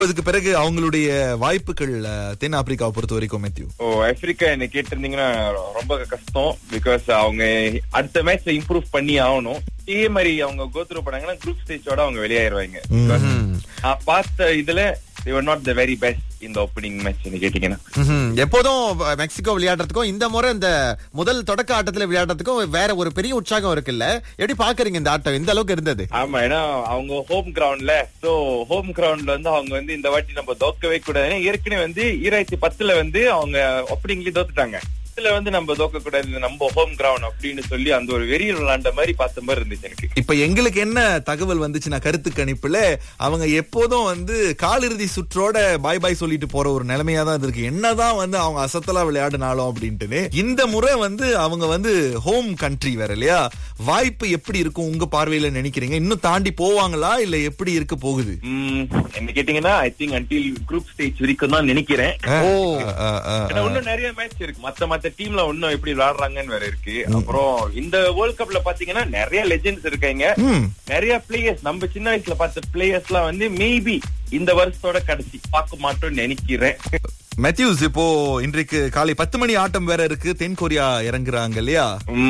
அதுக்கு பிறகு அவங்களுடைய வாய்ப்புகள் அஹ், தென் ஆப்பிரிக்காவை பொறுத்த வரைக்கும் மேத்யூ ஓ ஆப்பிரிக்கா என்ன கேட்டிருந்தீங்கன்னா ரொம்ப கஷ்டம் பிகாஸ் அவங்க அடுத்த மேட்ச்ல இம்ப்ரூவ் பண்ணி ஆகணும் இதே மாதிரி அவங்க கோத்ரூ பண்ணாங்கன்னா குரூப் ஸ்டேஜோட அவங்க வெளியாயிருவாங்க Because நான் பார்த்த இதுல they're not the very best இந்த ஓப்பனிங் மேட்ச் கேட்டீங்கன்னா ம்ஹும். எப்போதும் மெக்சிகோ விளையாடுறதுக்கும் இந்த முறை இந்த முதல் தொடக்க ஆட்டத்துல விளையாடுறதுக்கும் வேற ஒரு பெரிய உற்சாகம் இருக்குல்ல எப்படி பாக்குறீங்க இந்த ஆட்டம் எந்த அளவுக்கு இருந்தது ஆமா ஏன்னா அவங்க ஹோம் கிரவுண்ட்ல சோ ஹோம் கிரவுண்ட்ல வந்து அவங்க வந்து இந்த வாட்டி நம்ம தோக்கவே கூடாது ஏன்னா ஏற்கனவே வந்து ஈராயிரத்தி பத்துல வந்து அவங்க ஓப்பனிங்லயே தோத்துட்டாங்க இதுல வந்து நம்ம தோக்க கூடாது இது நம்ம ஹோம் கிரவுண்ட் அப்படின்னு சொல்லி அந்த ஒரு வெறியில் விளாண்ட மாதிரி பார்த்த மாதிரி இருந்துச்சு எனக்கு இப்ப எங்களுக்கு என்ன தகவல் வந்துச்சுன்னா கருத்து கணிப்புல அவங்க எப்போதும் வந்து காலிறுதி சுற்றோட பாய் பாய் சொல்லிட்டு போற ஒரு நிலைமையா தான் இருக்கு என்னதான் வந்து அவங்க அசத்தலா விளையாடினாலும் அப்படின்ட்டு இந்த முறை வந்து அவங்க வந்து ஹோம் கண்ட்ரி வேற இல்லையா வாய்ப்பு எப்படி இருக்கும் உங்க பார்வையில நினைக்கிறீங்க இன்னும் தாண்டி போவாங்களா இல்ல எப்படி இருக்க போகுது உம், என்ன கேட்டீங்கன்னா I think until group stage வரைக்கும் தான் நினைக்கிறேன் ஓ அஹ், அஹ், ஏன்னா இன்னும் நிறைய மேட்ச் இருக்கு மத்த மத்த டீம்ல இன்னும் எப்படி விளையாடுறாங்கன்னு வேற இருக்கு அப்புறம் இந்த வேர்ல்ட் கப்ல பாத்தீங்கன்னா நிறைய லெஜெண்ட்ஸ் இருக்காங்க ம். நிறைய பிளேயர்ஸ் நம்ம சின்ன வயசுல பார்த்த பிளேயர்ஸ் எல்லாம் வந்து மேபி இந்த வருஷத்தோட கடைசி பார்க்க மாட்டோம்னு நினைக்கிறேன் மேத்யூஸ் இப்போ இன்றைக்கு காலை பத்து மணி ஆட்டம் வேற இருக்கு தென் கொரியா இறங்குறாங்க இல்லையா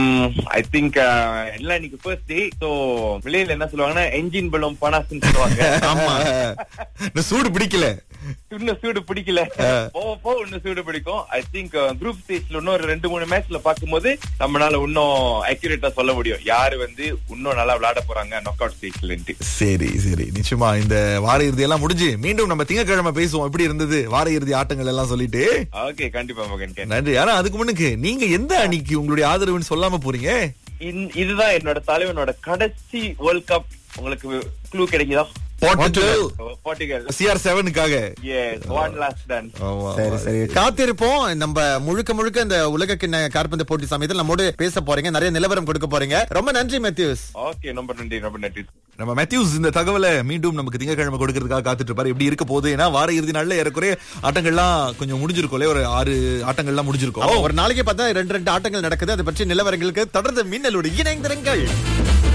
ஐ திங்க் எல்லாம் இன்னைக்கு ஃபர்ஸ்ட் டே சோ விலையில என்ன சொல்லுவாங்கன்னா என்ஜின் பலம் பனாசுன்னு சொல்லுவாங்க ஆமா இந்த சூடு பிடிக்கல இன்னும் சூடு பிடிக்கல போக போக இன்னும் சூடு பிடிக்கும் ஐ திங்க் குரூப் ஸ்டேஜ்ல இன்னும் ஒரு ரெண்டு மூணு மேட்ச்ல பார்க்கும்போது நம்மளால இன்னும் அக்யூரேட்டா சொல்ல முடியும் யாரு வந்து இன்னும் நல்லா விளையாட போறாங்க நாக் அவுட் ஸ்டேஜ்லன்ட்டு சரி சரி நிச்சயமா இந்த வார இறுதி எல்லாம் முடிஞ்சு மீண்டும் நம்ம திங்கட்கிழமை பேசுவோம் எப்படி இருந்தது வார இறுதி ஆட்டங்கள் எல்லாம் சொல்லிட்டு ஓகே கண்டிப்பா மகன் கேன். நன்றி ஆனா அதுக்கு முன்னுக்கு நீங்க எந்த அணிக்கு உங்களுடைய ஆதரவுன்னு சொல்லாம போறீங்க இந்- இதுதான் என்னோட தலைவனோட கடைசி வேர்ல்ட் கப் உங்களுக்கு க்ளூ கிடைக்குதா போர்ச்சுகல் போர்ட்டுகல் சிஆர் செவனுக்காக எஸ் ஒன் லாஸ்ட் டான்ஸ் சரி சரி காத்திருப்போம் நம்ம முழுக்க முழுக்க இந்த உலக கிண்ண காற்பந்து போட்டி சமயத்தில் நம்மோடு பேச போறீங்க நிறைய நிலவரம் கொடுக்க போறீங்க ரொம்ப நன்றி மேத்யூஸ் ஓகே ரொம்ப நன்றி ரொம்ப நன்றி நம்ம மேத்யூஸ் இந்த தகவலை மீண்டும் நமக்கு திங்கட்கிழமை கொடுக்கறதுக்காக காத்துட்டு இருப்பாரு எப்படி இருக்க போகுது ஏன்னா வார இறுதி நாள்ல ஏறக்குறைய ஆட்டங்கள்லாம் கொஞ்சம் முடிஞ்சிருக்கோம்ல ஒரு ஆறு ஆட்டங்கள்லாம் முடிஞ்சிருக்கும் ஒரு நாளைக்கு பார்த்தா ரெண்டு ரெண்டு ஆட்டங்கள் நடக்குது அதை பற்றி நிலவரங்களுக்கு தொடர்ந்து மின்னலோடு இணைந்திருங்கள்